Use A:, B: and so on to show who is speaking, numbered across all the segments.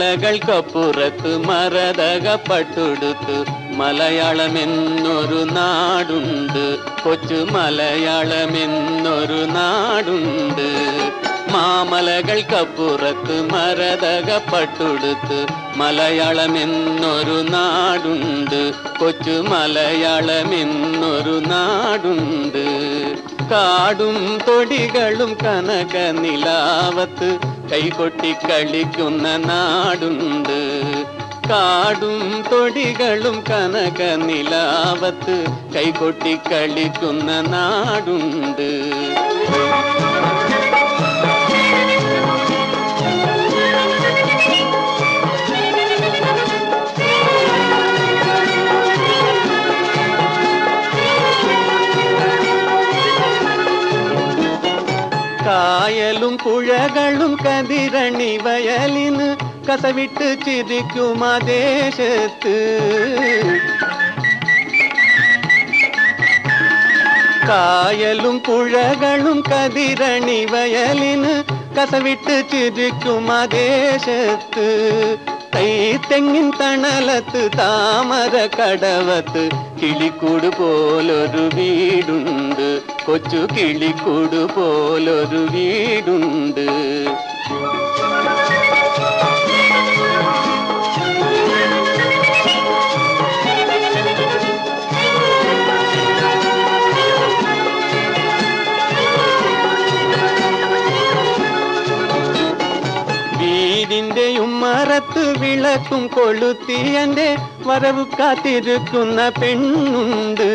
A: മാമലകൾക്കപ്പുറത്ത് മരതകപ്പട്ടുടുത്ത് മലയാളമെന്നൊരു നാടുണ്ട് കൊച്ചു മലയാളമെന്നൊരു നാടുണ്ട് മാമലകൾക്കപ്പുറത്ത് മരതകപ്പട്ടുടുത്ത് മലയാളമെന്നൊരു നാടുണ്ട് കൊച്ചു മലയാളമെന്നൊരു നാടുണ്ട് കാടും തൊടികളും കനക നിലാവത്ത് കൈകൊട്ടി കളിക്കുന്ന നാടുണ്ട് കാടും തൊടികളും കനക നിലാവത്ത് കൈകൊട്ടി കളിക്കുന്ന നാടുണ്ട് കായലും പുഴകളും കതിരണി വയലിന് കസവിട്ട് ചിരിക്കും ആ ദേശത്ത് കായലും പുഴകളും കതിരണി വയലിന് കസവിട്ട് ചിരിക്കും ആ ദേശത്ത് തെങ്ങിൻ തണലത്ത് താമര കടവത്ത് കിളിക്കൂട് പോലൊരു വീടുണ്ട് കൊച്ചു കിളിക്കൂട് പോലൊരു വീടുണ്ട് വീടിന്റെ ഉമ്മറത്ത് വിളക്കും കൊളുത്തി എന്റെ വരവ് കാത്തിരിക്കുന്ന പെണ്ണുണ്ട്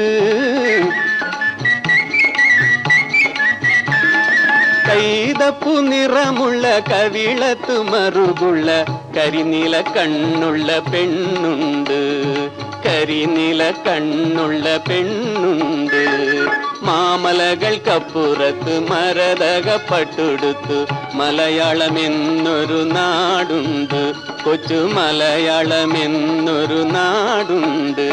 A: കൈതപ്പു നിറമുള്ള കവിളത്ത് മറുകുള്ള കരിനീല കണ്ണുള്ള പെണ്ണുണ്ട് കരിനീല കണ്ണുള്ള പെണ്ണുണ്ട് മാമലകൾക്കപ്പുറത്ത് മരതകപ്പട്ടുടുത്ത് മലയാളമെന്നൊരു നാടുണ്ട് കൊച്ചു മലയാളമെന്നൊരു നാടുണ്ട്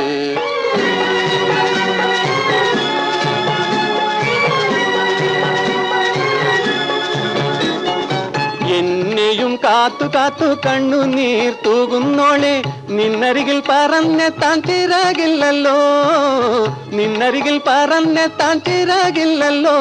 A: എന്നെയും കാത്തു കാത്തു കണ്ണുനീർ തൂകുന്നോളെ നിന്നരികിൽ പറഞ്ഞെത്താൻ ചിറകില്ലല്ലോ നിന്നരികിൽ പറഞ്ഞെത്താൻ ചിറകില്ലല്ലോ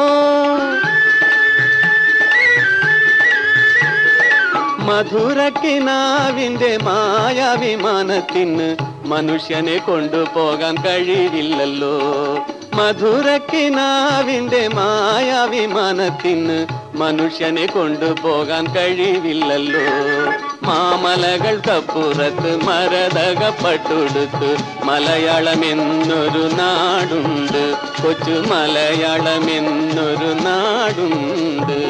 A: മധുരക്കിനാവിന്റെ മായാവിമാനത്തിന് മനുഷ്യനെ കൊണ്ടുപോകാൻ കഴിവില്ലല്ലോ മധുരക്കിനാവിന്റെ മായാവിമാനത്തിന് മനുഷ്യനെ കൊണ്ടുപോകാൻ കഴിവില്ലല്ലോ മാമലകൾക്കപ്പുറത്ത് മരതകപ്പട്ടുടുത്ത് മലയാളമെന്നൊരു നാടുണ്ട് കൊച്ചു മലയാളമെന്നൊരു നാടുണ്ട്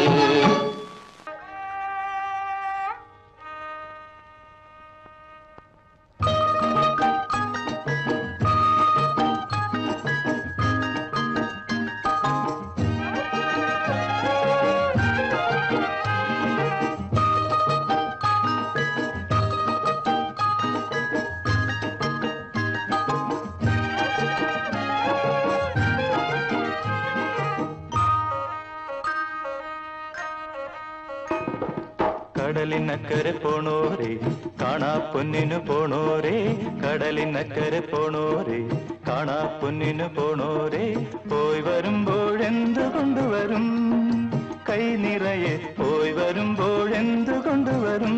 B: കടലിനക്കരെ പോണോരേ കാണാ പൊന്നിനു പോണോരേ കടലിനക്കരെ പോണോരേ കാണാ പൊന്നിനു പോണോരേ പോയി വരുമ്പോഴെന്ത് കൊണ്ടുവരും കൈ നിറയെ പോയി വരുമ്പോഴെന്ത് കൊണ്ടുവരും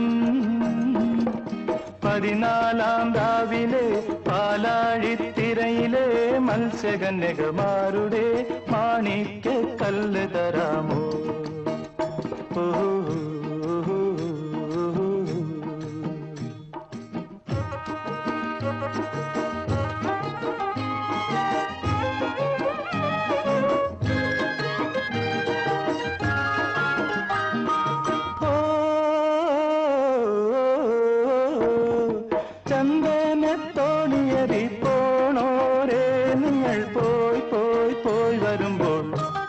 B: പതിനാലാം രാവിലെ പാലാഴിത്തിരയിലെ മത്സ്യകന്യകമാരുടെ മാണിക്യ കല്ല് തരാമോ ഓ ചന്ദനത്തോണിയതി പോണോരേ നിങ്ങൾ പോയി പോയി പോയി വരുമ്പോൾ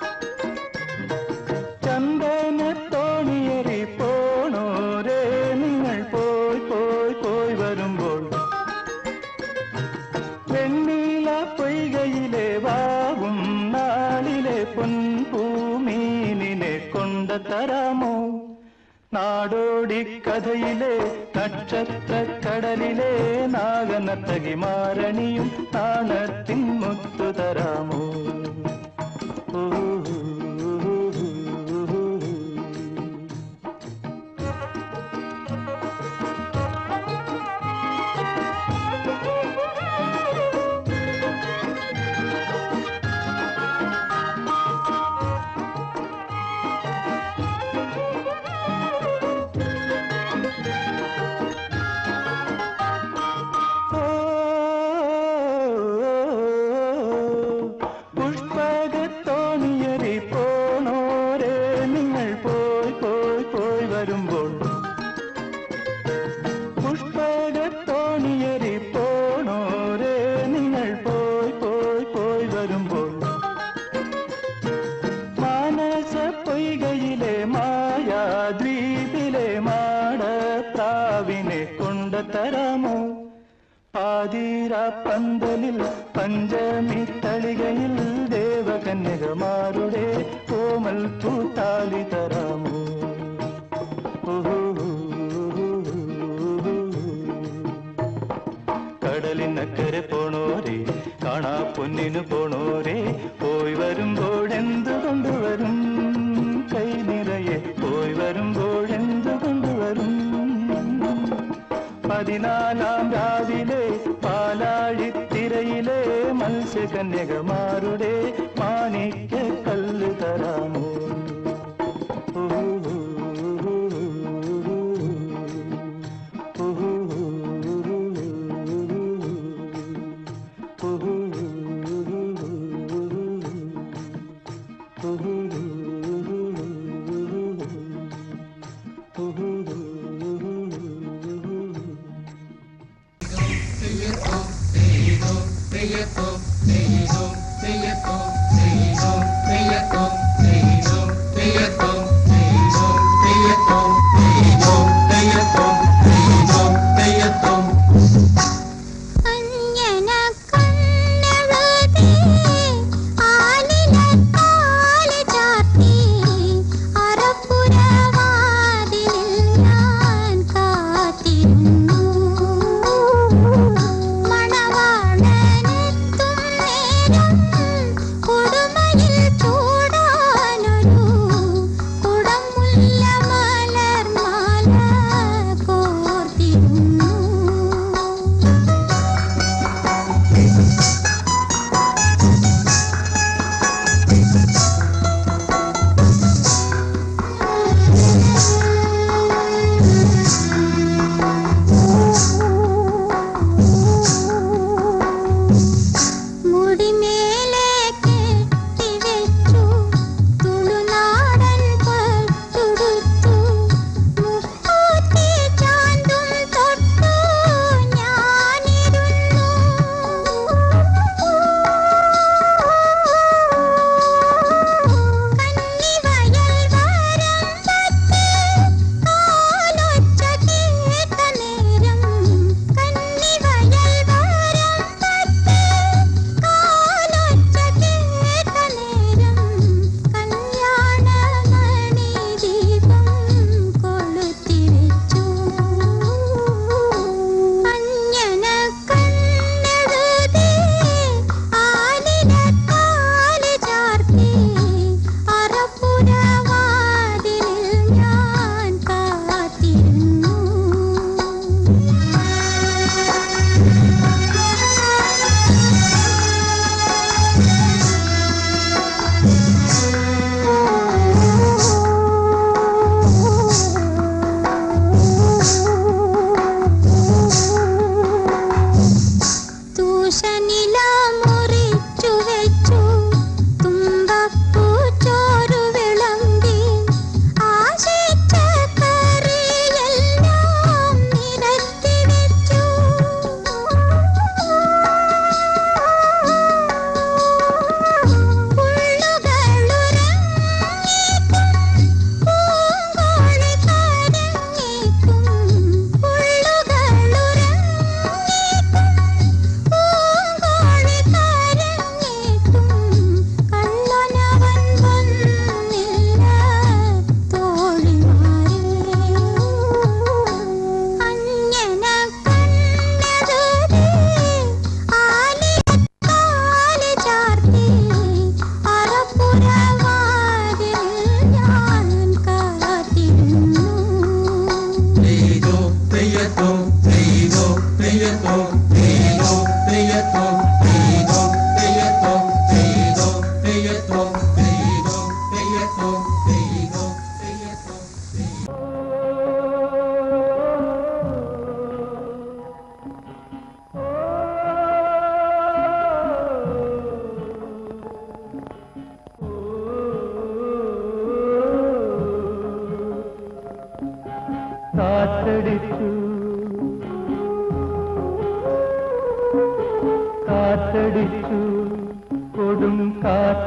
B: ചന്ദനത്തോണിയരി പോണോരേ നിങ്ങൾ പോയി പോയി പോയി വരുമ്പോൾ വെണ്ണീല പൊയ്കയിലെ വാവും നാളിലെ പൊൻപൂമീനിനെ കൊണ്ട തരാമോ നാ നാടോടി കഥയിലെ നക്ഷത്ര കടലിലെ നാഗനത്തകി മാരണിയും നാണത്തിൻ മുത്തു തരാമോ ഓ, പുഷ്പകത്തോണിയറി പോണോരെ നിങ്ങൾ പോയി പോയി പോയി വരുമ്പോൾ പുഷ്പകത്തോണിയറി പോണോരെ നിങ്ങൾ പോയി പോയി പോയി വരുമ്പോൾ മാനസ പൊയ്കയിലെ മായാദ്വീപിലെ മാടത്താവിനെ കൊണ്ടുതരാമോ പാതീര പന്തലിൽ പഞ്ചമി തളികയിൽ ദേവകന്യകമാരുടെ കോമൽ പൂത്താലി തരാമോ കടലിനക്കരെ പോണോരെ കാണാ പൊന്നിനു പോണോരെ പോയി വരുമ്പോഴെന്ത് കൊണ്ടുവരും കൈ നിറയെ പോയി വരുമ്പോഴെന്ത് കൊണ്ടുവരും പതിനാലാം രാവിലെ പാലാഴിത്തിരയിലെ മത്സ്യകന്യകമാരുടെ മാണിക്യ കല്ല് തരാമോ
C: Hey,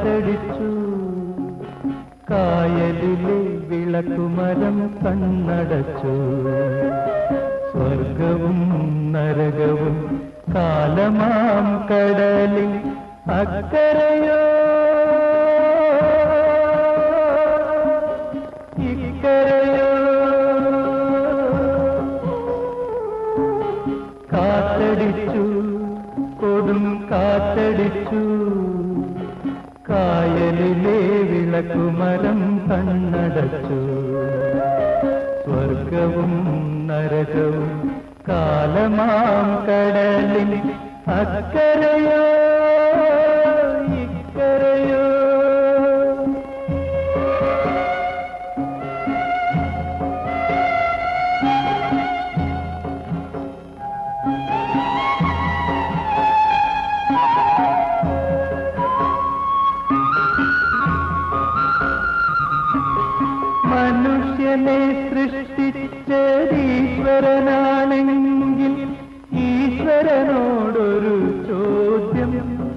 B: കാറ്റടിച്ചു കായലിലെ വിളക്കുമരം കണ്ണടച്ചു സ്വർഗവും നരകവും കാലമാം കടലിൽ അക്കരയോ ഇക്കരയോ കാറ്റടിച്ചു കൊടും കാറ്റടിച്ചു കായലിലെ വിളക്കുമരം കണ്ണടച്ചു സ്വർഗവും നരകവും കാലമാം കടലിൽ അക്കരയോ ഇക്കരയോ മനുഷ്യനെ സൃഷ്ടിച്ചതീശ്വരനാണെങ്കിൽ ഈശ്വരനോടൊരു ചോദ്യം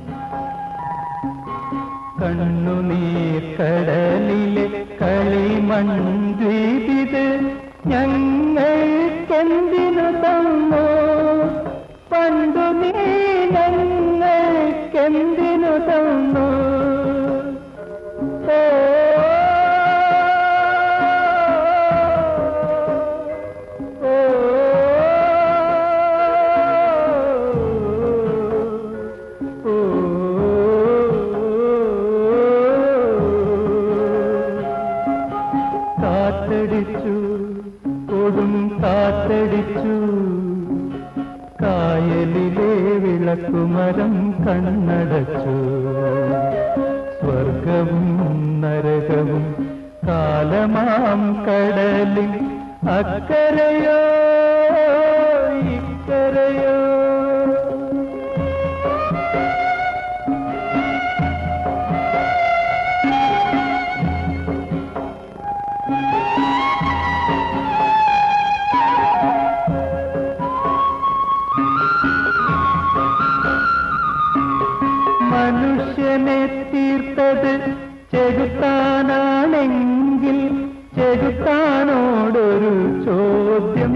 B: കണ്ണുനീർ കടലിലെ കളിമൺദ്വീപിത് ഞങ്ങൾക്കെന്തിനു തന്നോ പണ്ടു നീ ഞങ്ങൾക്കെന്തിനു തന്നോ ഓ ഓ കാറ്റടിച്ചു കൊടും കാറ്റടിച്ചു കായലിലെ വിളക്കുമരം കണ്ണടച്ചു സ്വർഗവും നരകവും കാലമാം കടലിൽ അക്കരയോ ഇക്കരയോ മനുഷ്യനെ തീർത്തത് ചെകുത്താനാണെങ്കിൽ ചെകുത്താനോടൊരു ചോദ്യം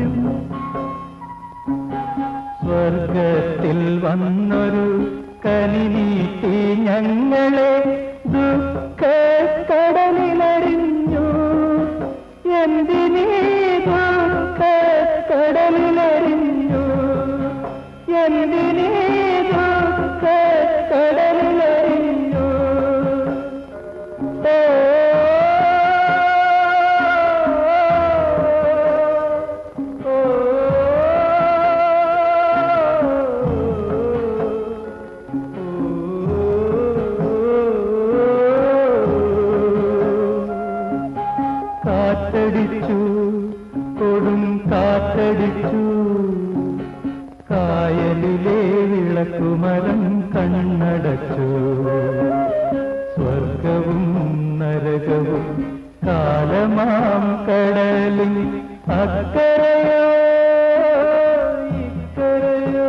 B: സ്വർഗത്തിൽ വന്നൊരു കനി നീട്ടി ഞങ്ങളെ ദുഃഖ കടലിലറിഞ്ഞു എന്തിനീ ദുഃഖ കടലിലറിഞ്ഞു എന്തിനീ ദുഃഖ കടലിലറിഞ്ഞു ഓ ഓ കാറ്റടിച്ചു കൊടും കാറ്റടിച്ചു കായലിലെ വിളക്കുമരം കണ്ണടച്ചു സ്വർഗവും നരകവും കാലമാം കടലിൽ അക്കരയോ ഇക്കരയോ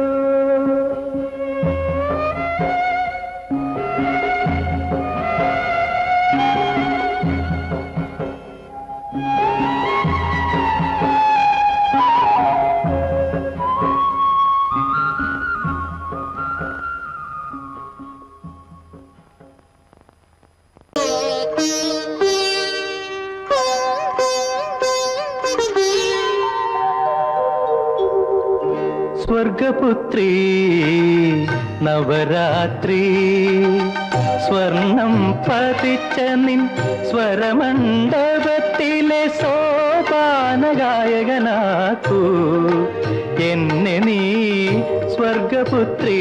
B: സ്വർഗപുത്രി നവരാത്രി സ്വർണം പതിച്ച നിൻ സ്വരമണ്ഡപത്തിലെ സോപാനഗായകനാക്കൂ എന്നെ നീ സ്വർഗപുത്രി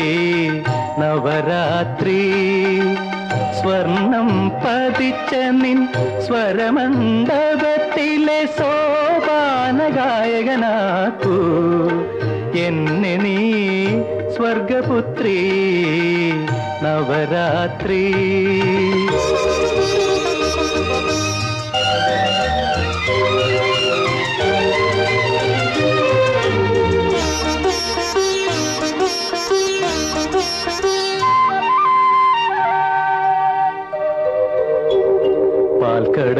B: നവരാത്രി സ്വർണം പതിച്ച നിൻ സ്വരമണ്ഡപത്തിലെ സോപാനഗായകനാക്കൂ എന്നെ നീ സ്വർഗപുത്രി നവരാത്രി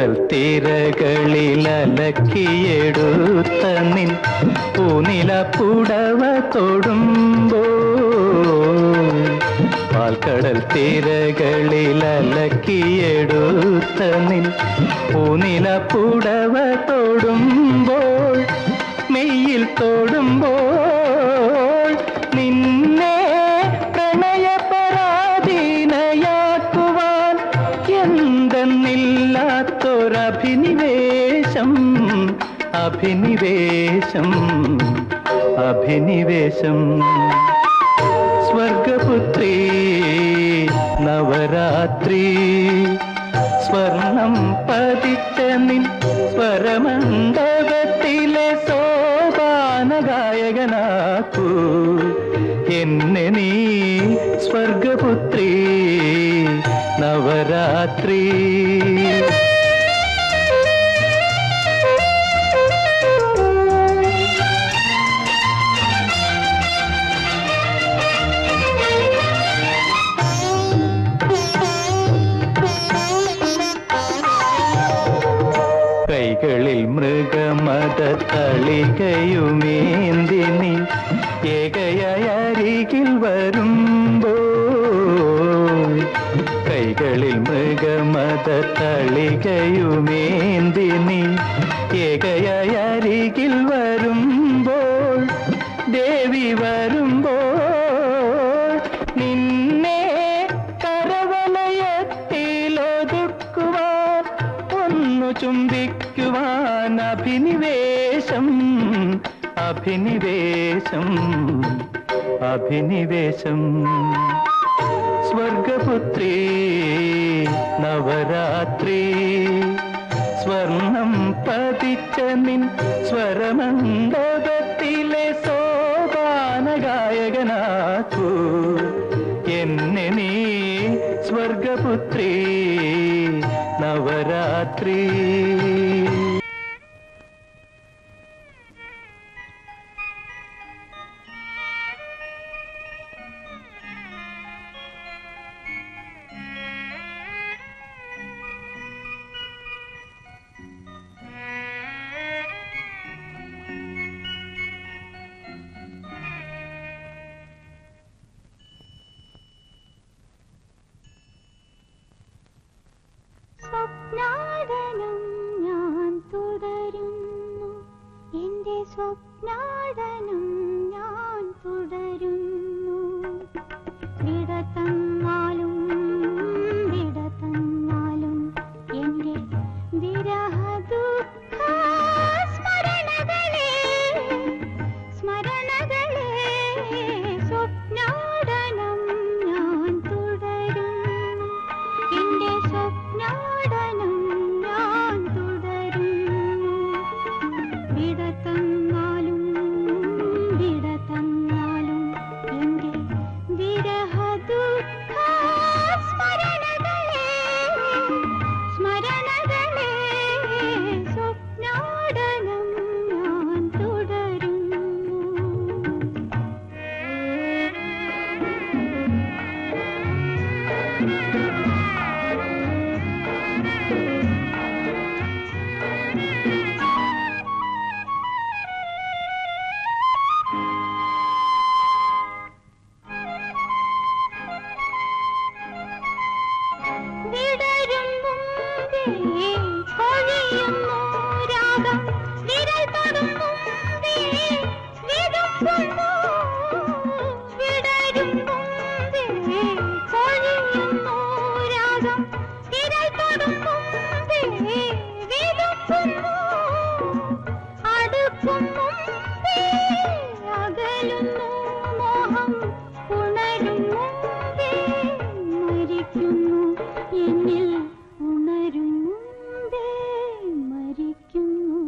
B: പാൽക്കടൽ തീരകളിൽ അലക്കിയെടുത്ത നിൻ പൂനില പുടവ തൊടുമ്പോ പാൽക്കടൽ തീരകളിൽ അലക്കിയെടുത്ത നിൻ പൂനില പുടവ തൊടുമ്പോൾ മെയ്യിൽ തൊടുമ്പോൾ നിന്നെ പ്രണയപരാധീനയാക്കുവാൻ എന്തെന്നില്ലാത്തൊരഭിനിവേശം അഭിനിവേശം അഭിനിവേശം സ്വർഗപുത്രി നവരാത്രി സ്വർണം പതിച്ച നിൻ സ്വരമണ്ഡപത്തിലെ സോപാന ഗായകനാക്കൂ എന്നെ നീ സ്വർഗപുത്രി നവരാത്രി കൈകളിൽ മൃഗമത തളികയുമേന്തി നീ ഏകയായ അരികിൽ വരുമ്പോ കൈകളിൽ മൃഗമത തളികയുമേന്തി നീ ഏകയായ അരികിൽ വരുമ്പോൾ ദേവി വരുമ്പോൾ നിന്നെ കരവലയത്തിലൊതുക്കുവാൻ ഒന്നു ചുംബിക്കുവാൻ അഭിനിവേശം അഭിനിവേശം അഭിനിവേശം സ്വർഗപുത്രി നവരാത്രി സ്വർണം പതിച്ച നിൻ സ്വരമണ്ഡപത്തിലെ സോപാന ഗായകനാക്കൂ എന്നെ നീ സ്വർഗപുത്രി നവരാത്രി
C: സ്വപ്നാടനം ഞാൻ തുടരുന്നു എന്റെ സ്വപ്നാടനം ഞാൻ തുടരുന്നു വിട തന്നാലും വിട തന്നാലും എന്റെ വിരഹ ദുഃഖ സ്മരണകളെ സ്മരണകളെ സ്വപ്നാടനം ഞാൻ തുടരുന്നു എന്റെ സ്വപ്നാടനം ഞാൻ തുടരുന്നു വിട തന്നാലും വിട തന്നാലും എന്റെ വിരഹ ദുഃഖ സ്മരണകളെ സ്മരണകളെ സ്വപ്നാടനം ഞാൻ തുടരുന്നു വിടരും മുമ്പേ പൊഴിയുന്നു രാഗം വിരൽ തൊടും മുമ്പേ വിതുമ്പുന്നു വിടരും മുമ്പേ പൊഴിയുന്നു രാഗം വിരൽ തൊടും മുമ്പേ വിതുമ്പുന്നു അടുക്കും മുമ്പേ അകലുന്നു മോഹം ഉണരും മുമ്പേ മരിക്കുന്നു എന്നിൽ ഉണരും മുമ്പേ മരിക്കുന്നു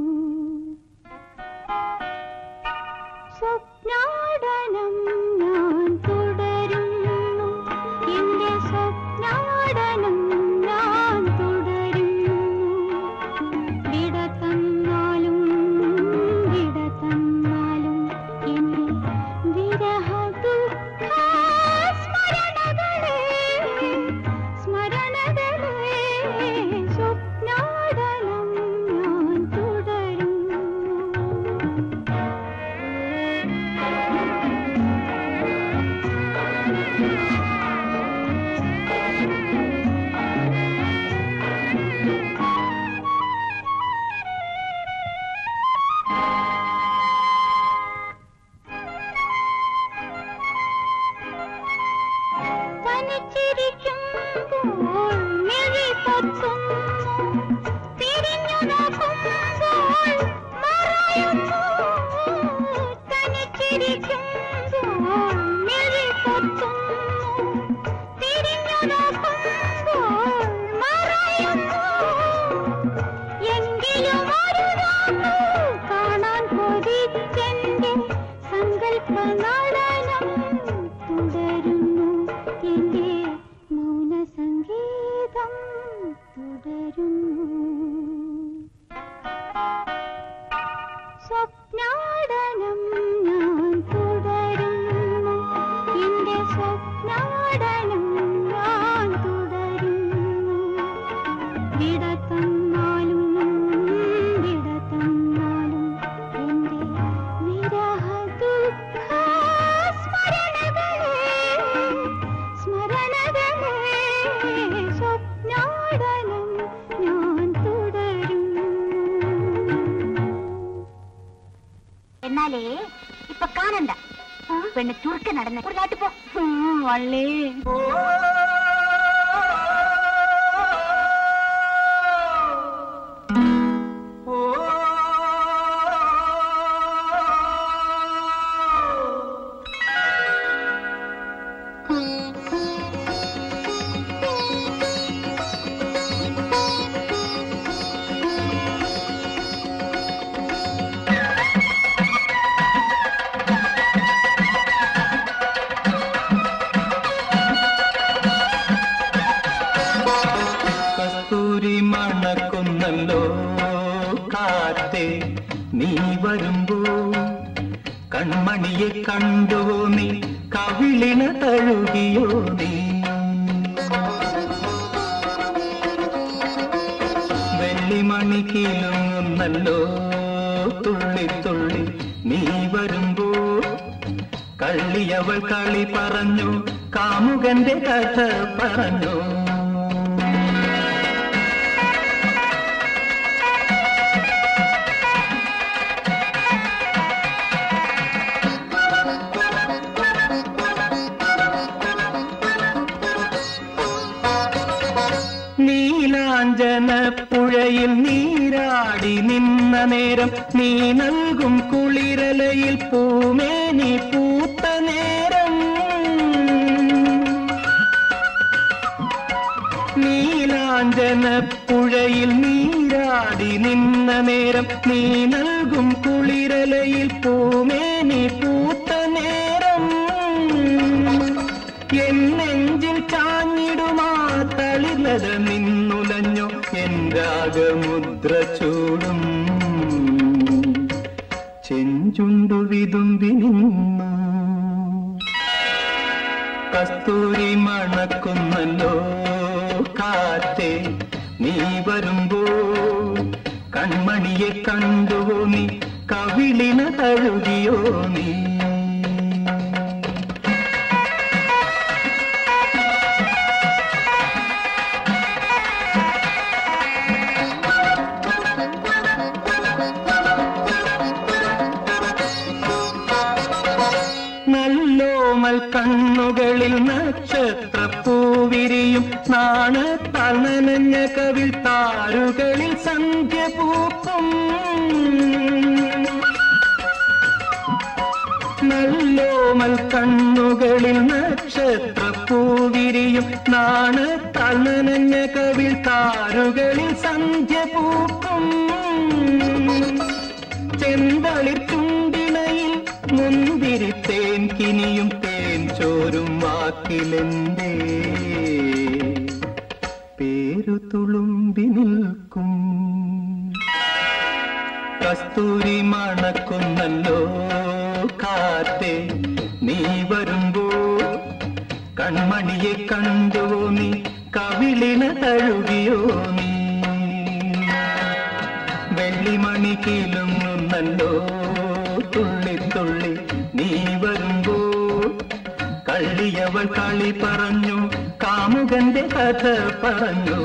C: സ്വപ്നാടനം ഞാൻ തുടരുന്നു എന്റെ സ്വപ്നാടനം ഞാൻ തുടരുന്നു വിട തന്നാലും വിട തന്നാലും എന്നെ വിരഹ ദുഃഖ സ്മരണകളെ സ്മരണകളെ തനിച്ചിരിക്കുമ്പോൾ മിഴി പൊത്തുന്നു തിരിഞ്ഞു നോക്കുമ്പോൾ മറയുന്നു തനിച്ചിരിക്കുമ്പോൾ മിഴി പൊത്തുന്നു തിരിഞ്ഞു നോക്കുമ്പോൾ മറയുന്നു എങ്കിലും ഒരു രാത്രി കാണാൻ കൊതിച്ചെന്റെ സങ്കല്പ നടനം തുടരുന്നു എന്റെ മൗന സംഗീതം തുടരുന്നു സ്വപ്നാടനം ഞാൻ തുടരുന്നു എന്റെ സ്വപ്നാടനം ഞാൻ തുടരുന്നു വിട തന്നാലും വിട തന്നാലും എന്റെ വിരഹ ദുഃഖ സ്മരണകളെ സ്മരണകളെ സ്വപ്നാടനം ഞാൻ തുടരുന്നു
D: എന്നാലേ ഇപ്പൊ കാണണ്ട പെണ്ണ് ചുരുക്ക നടന്ന് ഒരു നാട്ടിൽ പോ
C: വള്ളേ
B: കസ്തൂരി മണക്കുന്നല്ലോ കാറ്റേ നീ വരുമ്പോ കൺമണിയെ കണ്ടോ നീ കവിളിന തഴുകിയോ നീ വെള്ളിമണി കീലുങ്ങുന്നല്ലോ തുള്ളി തുള്ളി നീ വരുമ്പോ കള്ളിയവൾ കളി പറഞ്ഞു കാമുകന്റെ കഥ പറഞ്ഞു നീലാഞ്ജന പുഴയിൽ നീരാടി നിന്ന നേരം നീ നൽകും കുളിരലയിൽ പൂമേനി പൂത്ത നേരം നീലാഞ്ജന പുഴയിൽ നീരാടി നിന്ന നേരം നീ നൽകും കുളിരലയിൽ പൂമേനി പൂത്ത നേരം എൻ നെഞ്ചിൽ ചാഞ്ഞിടുമാ തളിലത നിന്നുലഞ്ഞു എൻ രാഗമുദ്ര ചൂടും ചെഞ്ചുണ്ടു വിതുമ്പി നിന്നു കസ്തൂരി മണക്കുന്നല്ലോ കാറ്റേ നീ വരുമ്പോ കൺമണിയെ കണ്ടുവോ നീ കവിളിന തഴുകിയോ നീ നല്ലോമൽ കണ്ണുകളിൽ നക്ഷത്ര പൂവിരിയും നാണത്താൽ നനഞ്ഞ കവിൾ താരുകളിൽ സന്ധ്യ പൂക്കും നല്ലോമൽ കണ്ണുകളിൽ നക്ഷത്ര പൂവിരിയും നാണത്താൽ നനഞ്ഞ കവിൾ താരുകളിൽ സന്ധ്യ പൂക്കും ചെന്തളിർ ചുണ്ടിണയിൽ മുന്തിരി തേൻ കിനിയും തേൻ ചോരും വാക്കിലെന്തേ പേരു തുളുമ്പി നിൽക്കും കസ്തൂരി മണക്കുന്നല്ലോ കാറ്റേ നീ വരുമ്പോ കൺമണിയെ കണ്ടുവോ നീ കവിളിന തഴുകിയോ നീ വെള്ളിമണി കീലുങ്ങുന്നല്ലോ തുള്ളി തുള്ളി നീ വരുമ്പോ കള്ളിയവൾ കളി പറഞ്ഞു കാമുകന്റെ കഥ പറഞ്ഞു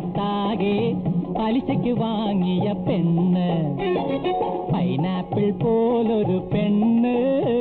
B: പഞ്ചായത്താകെ പലിശയ്ക്ക് വാങ്ങിയ പെണ്ണ് പൈനാപ്പിൾ പോലൊരു പെണ്ണ്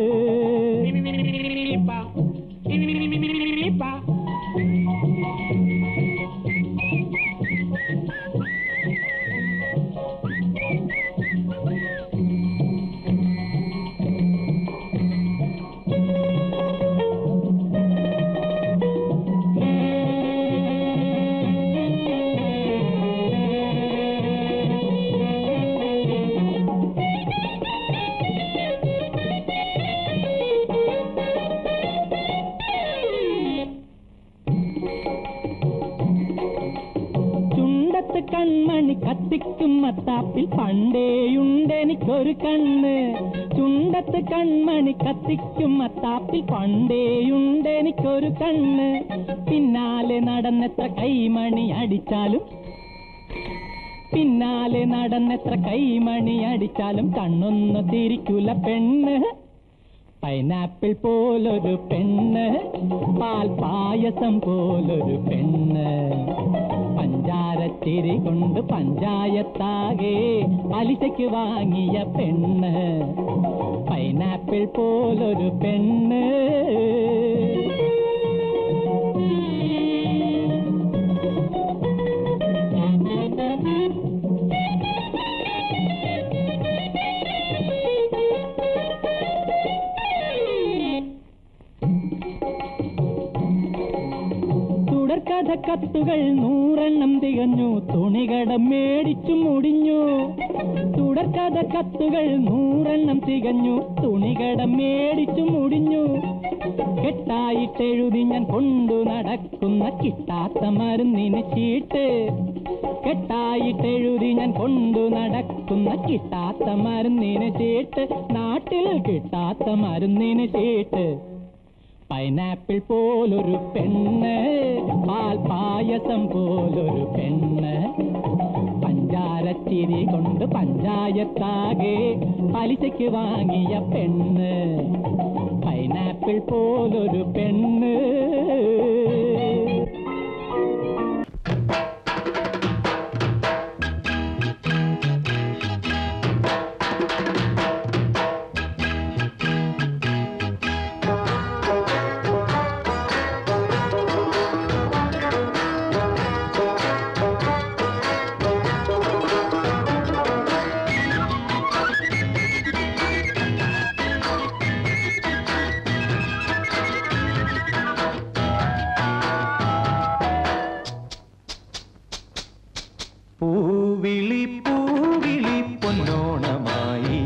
B: ചുണ്ടത്ത് കൺമണി കത്തിക്കും മത്താപ്പിൽ പണ്ടേയുണ്ടെനിക്കൊരു കണ്ണ് ചുണ്ടത്ത് കൺമണി കത്തിക്കും മത്താപ്പിൽ പണ്ടേയുണ്ടെനിക്കൊരു കണ്ണ് പിന്നാലെ നടന്നെത്ര കൈമണി അടിച്ചാലും പിന്നാലെ നടന്നെത്ര കൈമണി അടിച്ചാലും കണ്ണൊന്നു തിരിക്കൂല പെണ്ണ് പൈനാപ്പിൾ പോലൊരു പെണ്ണ് പാൽ പായസം പോലൊരു പെണ്ണ് പഞ്ചാരത്തിരി കൊണ്ട് പഞ്ചായത്താകെ പലിശയ്ക്ക് വാങ്ങിയ പെണ്ണ് പൈനാപ്പിൾ പോലൊരു പെണ്ണ് തുടർക്കഥ കത്തുകൾ നൂറെണ്ണം തികഞ്ഞു തുണികട മേടിച്ചു മുടിഞ്ഞു തുടർക്കഥ കത്തുകൾ നൂറെണ്ണം തികഞ്ഞു തുണികട മേടിച്ചു മുടിഞ്ഞു കെട്ടായിട്ടെഴുതി ഞാൻ കൊണ്ടു നടക്കുന്ന കിട്ടാത്ത മരുന്നിന് ചീട്ട് കെട്ടായിട്ടെഴുതി ഞാൻ കൊണ്ടു നടക്കുന്ന കിട്ടാത്ത മരുന്നിന് ചീട്ട് നാട്ടിൽ കിട്ടാത്ത മരുന്നിന് ചീട്ട് പൈനാപ്പിൾ പോലൊരു പെണ്ണ് പാൽ പായസം പോലൊരു പെണ്ണ് പഞ്ചാരച്ചിരി കൊണ്ട് പഞ്ചായത്താകെ പലിശയ്ക്ക് വാങ്ങിയ പെണ്ണ് പൈനാപ്പിൾ പോലൊരു പെണ്ണ്
E: പൂവിളി പൂവിളി പൊന്നോണമായി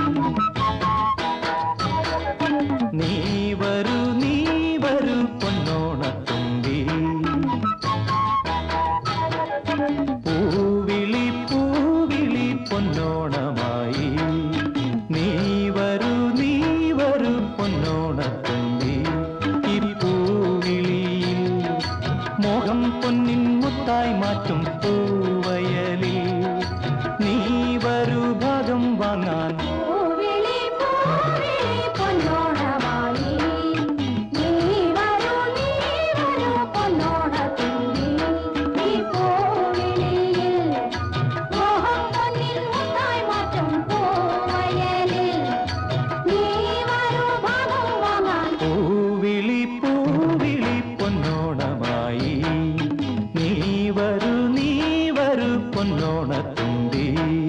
E: നീ വരൂ നീ വരൂ പൊന്നോണത്തുമ്പി പൂവിളി പൂവിളി പൊന്നോണമായി നീ വരൂ നീ വരൂ പൊന്നോണത്തുമ്പി ഈ പൂവിളിയിൽ മോഹം പൊന്നിൻ മുത്തായി മാറ്റും പൂവയലിൽ നീ വരൂ ഭാഗം വാങ്ങാൻ
C: പൂവിളി പൂവിളി പൊന്നോണമായി നീ വരൂ നീ വരൂ പൊന്നോണത്തുമ്പി ഈ പൂവിളിയിൽ മോഹം പൊന്നിൽ മുത്തായി മാറ്റും പൂവയലിൽ നീ വരൂ ഭാഗം വാങ്ങാൻ
E: പൂവിളി പൂവിളി പൊന്നോണമായി നീ വരൂ നീ വരൂ പൊന്നോണത്തുമ്പി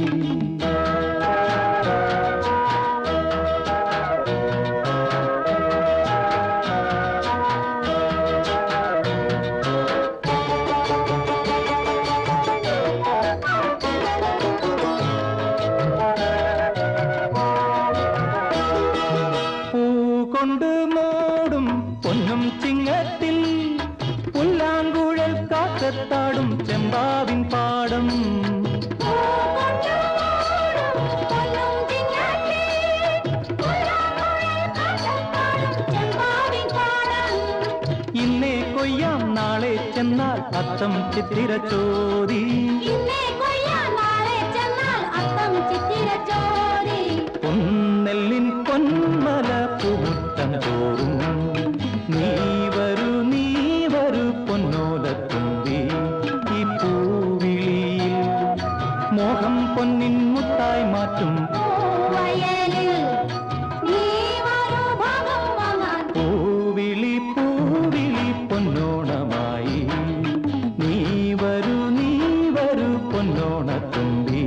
E: പൂ കൊണ്ട് മൂടും പൊന്നും ചിങ്ങത്തിൽ പുല്ലാങ്കുഴൽ കാക്കത്താടും ചെമ്പാവിൻ പാടം ഇന്നേ കൊയ്യാം നാളെ ചെന്നാൽ അത്തം ചിത്തിര ചോദി പൊന്നെല്ലിൻ പൊന്മല പൂമുറ്റം തോറും നീ വരൂ നീ വരൂ പൊന്നോലത്തുമ്പി ഈ പൂ പൊന്നിൻ മുത്തായി മാറ്റും
C: പൂവയലിൽ നീ വരൂ ഭാഗം വാങ്ങാൻ
E: പൂവിളി പൂവിളി പൊന്നോണമായി നീ വരൂ നീ വരൂ പൊന്നോണത്തുമ്പി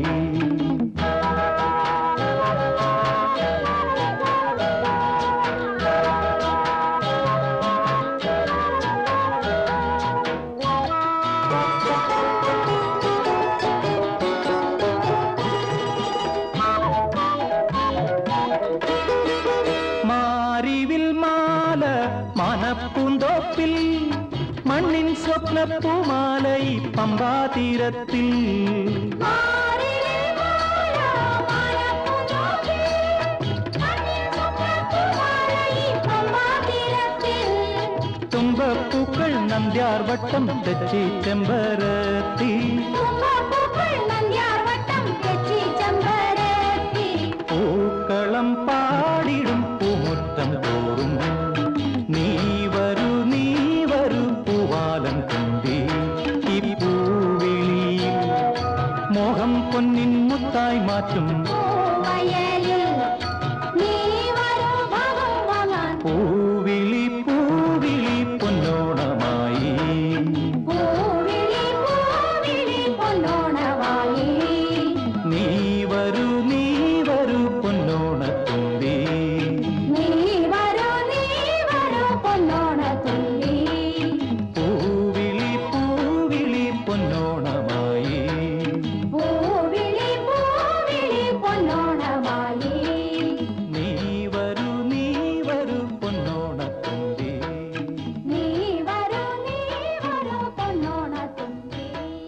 E: മാറിവിൽ മാല മനപ്പൂന്തോപ്പിൽ മണ്ണിൻ സ്വപ്നപ്പൂമാല ഈ പമ്പാതീരത്തിൽ
C: മാറിലെ മാല മാലപ്പൂന്തോപ്പിൽ കണ്ണിൽ സ്വപ്നപ്പൂമാലയി പമ്പാതീരത്തിൽ
E: തുമ്പപ്പൂക്കൾ നന്ദ്യാർ വട്ടം തെച്ചി ചെമ്പരത്തി
C: തുമ്പപ്പൂക്കൾ നന്ദ്യാർവട്ടം തെച്ചി ചെമ്പരത്തി
E: പൂക്കളം പാടിടും പൂമുറ്റം തോറും നീ വരൂ നീ വരൂ പൂവാലം തുമ്പി ഈ പൂവിളിയിൽ മോഹം പൊന്നിൻ മുത്തായി മാറ്റും
C: പൂവയലിൽ നീ വരൂ ഭാഗം വാങ്ങാൻ
E: പൂവിളി പൂവിളി പൊന്നോണമായി
C: പൂവിളി പൂവിളി പൊന്നോണമായി
E: നീ വരൂ നീ വരൂ പൊന്നോണത്തുമ്പി
C: നീ വരൂ നീ വരൂ പൊന്നോണത്തുള്ളി
E: പൂവിളി പൂവിളി പൊന്നോണമായി
C: പൂവിളി പൂവിളി പൊന്നോണമായി
E: നീ വരൂ നീ വരൂ പൊന്നോണത്തുമ്പി
C: നീ വരൂ നീ വരൂ പൊന്നോണത്തുള്ളി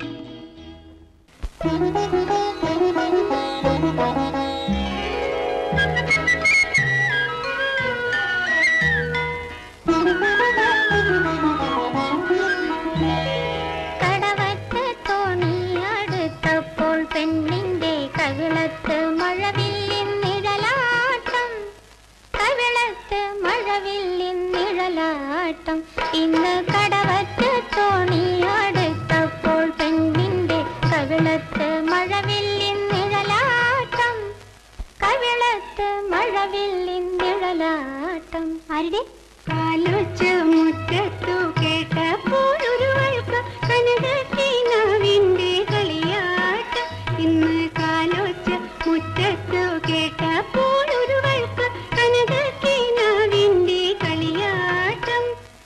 D: കടവത്ത് തോണി അടുത്തപ്പോൾ പെണ്ണിന്റെ കവിളത്ത് മഴവില്ലിൻ നിഴലാട്ടം കവിളത്ത് മഴവില്ലിൻ നിഴലാട്ടം ഇന്ന് കടവത്ത് തോണി അടുത്തപ്പോൾ പെണ്ണിന്റെ കവിളത്ത് മഴവില്ലിൻ നിഴലാട്ടം കവിളത്ത് മഴവില്ലിൻ നിഴലാട്ടം ആരുടെ കാലൊച്ച് മുറ്റത്തു കേട്ടപ്പോഴൊരുവൾക്ക് കനകീനാവിന്റെ കളിയാട്ടം ഇന്ന് കാലൊച്ച് മുറ്റത്തു കേട്ടപ്പോഴൊരുവൾക്ക് കനകീനാവിന്റെ കളിയാട്ടം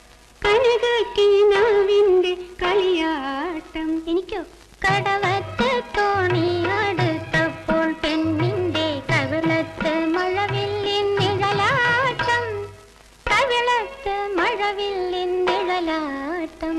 D: കനകീനാവിന്റെ കളിയാട്ടം എനിക്കോ കടവത്ത് തോണി അടുത്തപ്പോൾ പെണ്ണിന്റെ കവിളത്ത് മഴവില്ലിൻ നിഴലാട്ടം കവിളത്ത് മഴവില്ലിൻ നിഴലാട്ടം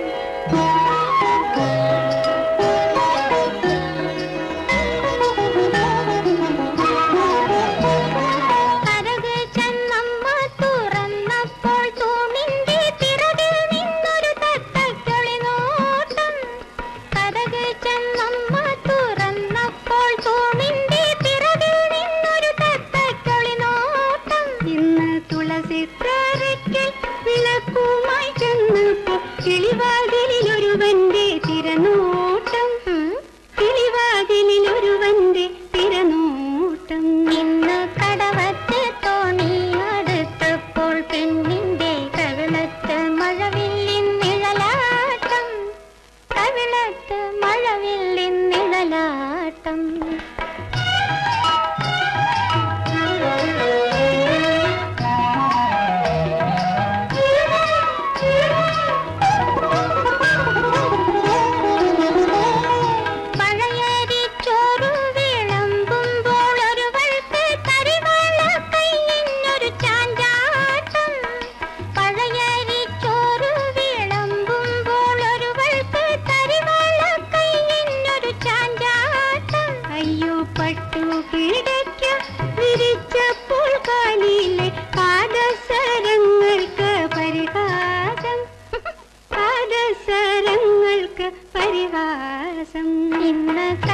D: കരക് ചെന്നമ്മ തുറന്നപ്പോൾ തൂണിന്റെ പിറകിൽ നിന്നൊരു തത്തക്കിളി നോട്ടം കരക് ചെന്നമ്മ തുറന്നപ്പോൾ തൂണിന്റെ പിറകിൽ നിന്നൊരു തത്തക്കിളി നോട്ടം ഇന്ന് തുളസിക്കരയ്ക്കൽ വിളക്കുമായി ചെന്നപ്പോ കിളിവാതിലൊരുവന്റെ തിരനോട്ടം കിളിവാതിലൊരുവന്റെ തിരനോട്ടം ഇന്ന് കടവത്ത് തോണി അടുത്തപ്പോൾ പെണ്ണിന്റെ കവിളത്ത് മഴവില്ലിൻ നിഴലാട്ടം കവിളത്ത് മഴവില്ലിൻ നിഴലാട്ടം പഴയരി ചോറു വിളമ്പുമ്പോൾ ഒരുവൾക്ക് കരിവാള കൈയിന്നൊരു ചാഞ്ചാട്ടം പഴയരി ചോറു വിളമ്പുമ്പോൾ ഒരുവൾക്ക് കരിവാള കൈയിന്നൊരു ചാഞ്ചാട്ടം അയ്യോ പട്ടു കിടക്ക വിരിച്ചപ്പോൾ കാലിലെ പാദസരങ്ങൾക്ക് പരിഹാരം പാദസരങ്ങൾക്ക് പരിഹാസം ഇന്ന്